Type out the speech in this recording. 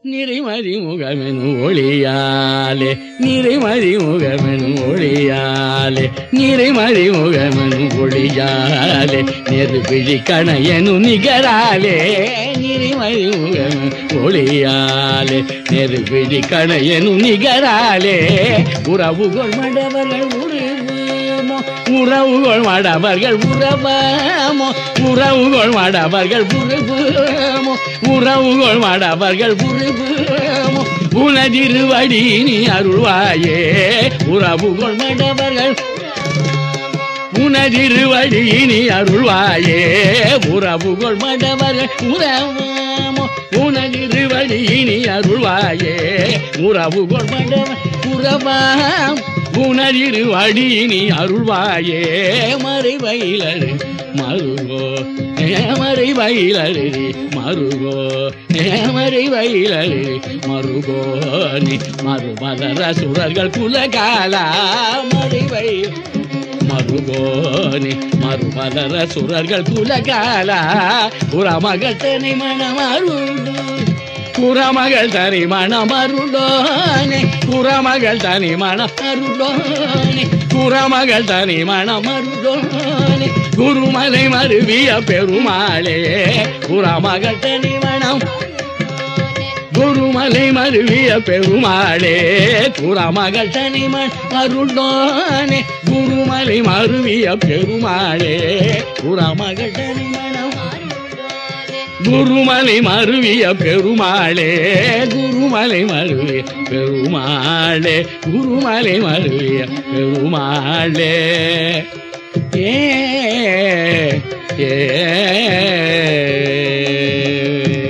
நிறைமதி முகமெனு ஒளியாலே நிறைமதி முகமெனு ஒளியாலே நிறைமதி முகமெனு ஒளியாலே நெருபிழி கணையனு நிகராலே நிறைமதி முகமெனு ஒளியாலே நெருபிழி கணையனு நிகராலே உறவுகள் மடவர்கள் உருவமோ உறவுகள் மடவர்கள் உறவமோ உறவுகள் மடவர்கள் உருவமோ உறவுகள் மடவர்கள் உருவமோ உனதிருவடி நீ அருள்வாயே உறவுகள் மடவர்கள் உனதிருவடி நீ அருள்வாயே உறவுகள் மடவர்கள் உறவமோ உனதிருவடி நீ அருள்வாயே உறவுகள் மடவர் உறவாம் உணரிரு அடி நீ அருள்வாயே மறைவயிலரு மருகோ மறை வயலரு மருகோ மறை வயலரு மருகோ நீ மறுமலர சுரர்கள் குலகாலா மறை வயல் மருகோனி மறுமலர சுரர்கள் குலகாலா புறமகள் தனி மணமருளோ புறமகள் தனி மணமருளோனே புறமகள் தனி மணமருளோனே புறமகள் தனி மணமருளோனே குருமலை மருவிய பெருமாளே புறமகள் தனி மணம் குருமலை மருவிய பெருமாளே குரமகள் தனிமன் அருளோனே குருமலை மருவிய பெருமாளே குரமகள் தனிமணம் குருமலை மருவிய பெருமாளே குருமலை மருவிய பெருமாளே குருமலை மருவிய பெருமாளே ஏ ஏ